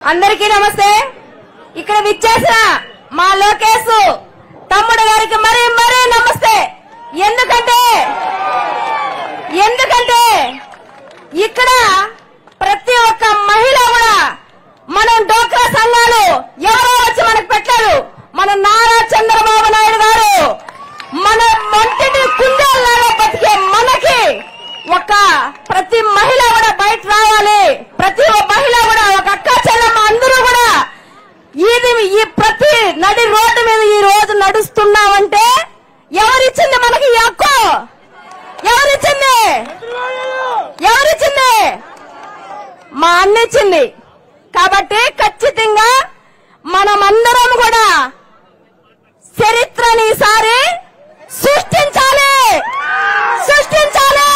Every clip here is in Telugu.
అందరికీ నమస్తే ఇక్కడ విచ్చేసిన మా లోకేష్ తమ్ముడు గారికి మరీ మరీ నమస్తే ఎందుకంటే ఎందుకంటే ఇక్కడ ప్రతి ఒక్క మహిళ కూడా మనం డోక్రా సంఘాలు ఎవరో వచ్చి మనకు పెట్టారు మన నారా చంద్రబాబు నాయుడు గారు మన మొంటిని కుందేలాగా బతికే మనకి ఒక ప్రతి మహిళ కూడా బయట రావాలి ప్రతి ఒక్క మహిళ కూడా ఒక అక్క చెల్లెమ్మ అందరూ కూడా ఇది ఈ ప్రతి నడి రోడ్డు మీద ఈ రోజు నడుస్తున్నామంటే ఎవరిచ్చింది మనకి ఈ హక్కు ఎవరిచ్చింది ఎవరిచ్చింది మా అన్న ఇచ్చింది కాబట్టి ఖచ్చితంగా మనమందరం కూడా చరిత్రని ఈసారి సృష్టించాలి సృష్టించాలి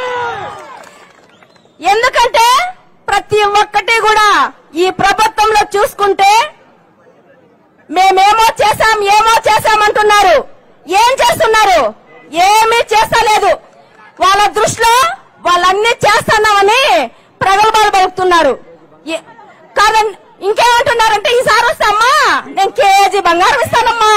ఎందుకంటే ప్రతి ఒక్కటి కూడా ఈ ప్రభుత్వంలో చూసుకుంటే మేమేమో చేశాం ఏమో చేశామంటున్నారు ఏం చేస్తున్నారు ఏమీ చేస్తలేదు వాళ్ళ దృష్టిలో వాళ్ళన్నీ చేస్తున్నామని ప్రగల్భాలు పలుకుతున్నారు ఏ- కాదండి ఇంకేమంటున్నారంటే ఈసారి వస్తామ్మా నేను కేజీ బంగారం ఇస్తానమ్మా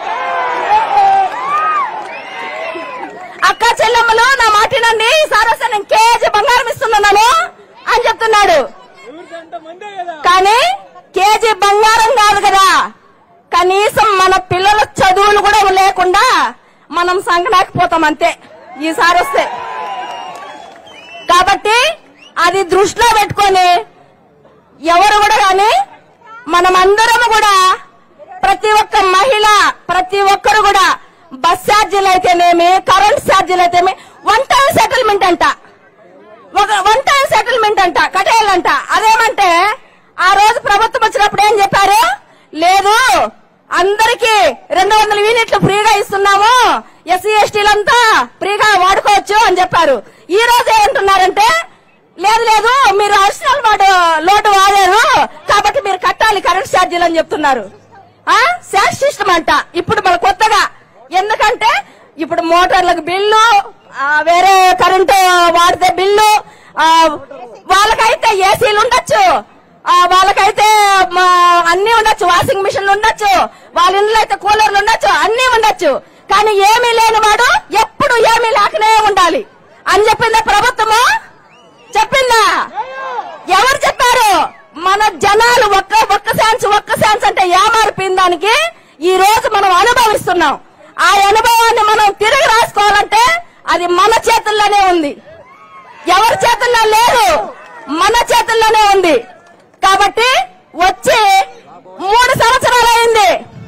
అక్క చెల్లెమ్మలు నా మాటినండి ఈసారి వస్తే నేను కేజీ బంగారం ఇస్తున్నాను అని చెప్తున్నాడు కానీ కేజీ బంగారం కాదు కదా కనీసం మన పిల్లల చదువులు కూడా లేకుండా మనం సంకనాకపోతాం అంతే ఈసారి వస్తే కాబట్టి అది దృష్టిలో పెట్టుకొని ఎవరు కూడా గాని మనమందరం కూడా ప్రతి ఒక్క మహిళ ప్రతి ఒక్కరు కూడా బస్ ఛార్జీలు అయితేనేమి కరెంట్ ఛార్జీలు అయితేనేమి వన్ టైం సెటిల్మెంట్ అంట ఒక వన్ టైం సెటిల్మెంట్ అంట కట్టేయాలంట అదేమంటే ఆ రోజు ప్రభుత్వం వచ్చినప్పుడు ఏం చెప్పారు లేదు అందరికి రెండు వందల యూనిట్లు ఫ్రీగా ఇస్తున్నాము ఎస్సీ ఎస్టీలంతా ఫ్రీగా వాడుకోవచ్చు అని చెప్పారు ఈ రోజు ఏమంటున్నారంటే లేదు లేదు మీరు అడిషనల్ వాడు లోటు వాడారు కాబట్టి మీరు కట్టాలి కరెంట్ ఛార్జీలు అని చెప్తున్నారు ఆ శాష్ సిస్టమ్ అంట ఇప్పుడు మన కొత్తగా ఎందుకంటే ఇప్పుడు మోటార్లకు బిల్లు ఆ, వేరే కరెంటు వాడితే బిల్లు ఆ, వాళ్ళకైతే ఏసీలు ఉండొచ్చు ఆ, వాళ్ళకైతే మా, అన్ని ఉండొచ్చు వాషింగ్ మిషన్లు ఉండొచ్చు వాళ్ళ ఇంట్లో అయితే కూలర్లు ఉండొచ్చు అన్ని ఉండొచ్చు కానీ ఏమీ లేని వాడు ఎప్పుడు ఏమీ లేకనే ఉండాలి అని చెప్పిందా ప్రభుత్వము చెప్పిందా ఎవరు చెప్పారు మన జనాలు ఒక్క ఒక్క ఛాన్స్ ఒక్క ఛాన్స్ అంటే ఏమారిపోయిన దానికి ఈ రోజు మనం అనుభవిస్తున్నాం ఆ అనుభవాన్ని మనం తిరిగి రాసుకోవాలంటే అది మన చేతుల్లోనే ఉంది ఎవరి చేతుల్లో లేదు మన చేతుల్లోనే ఉంది కాబట్టి వచ్చి మూడు సంవత్సరాలు అయింది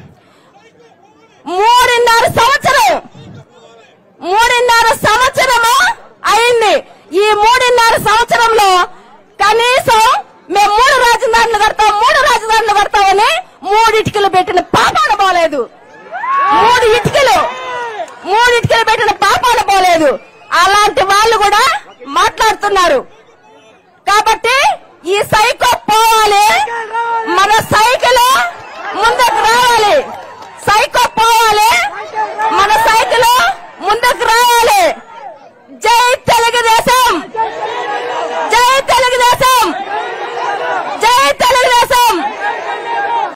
మూడున్నర సంవత్సరం మూడున్నర సంవత్సరము అయింది ఈ మూడున్నర సంవత్సరంలో కనీసం మేము మూడు రాజధానులు కడతాం మూడు రాజధానులు కడతామని మూడు ఇటుకలు పెట్టిన పాపాన పోలేదు మూడు ఇటుకలు మూడు ఇటుకలు పెట్టిన పాపాన పోలేదు అలాంటి వాళ్ళు కూడా మాట్లాడుతున్నారు కాబట్టి ఈ సైకో పోవాలి మన సైకిల్ ముందుకు రావాలి సైకో పోవాలి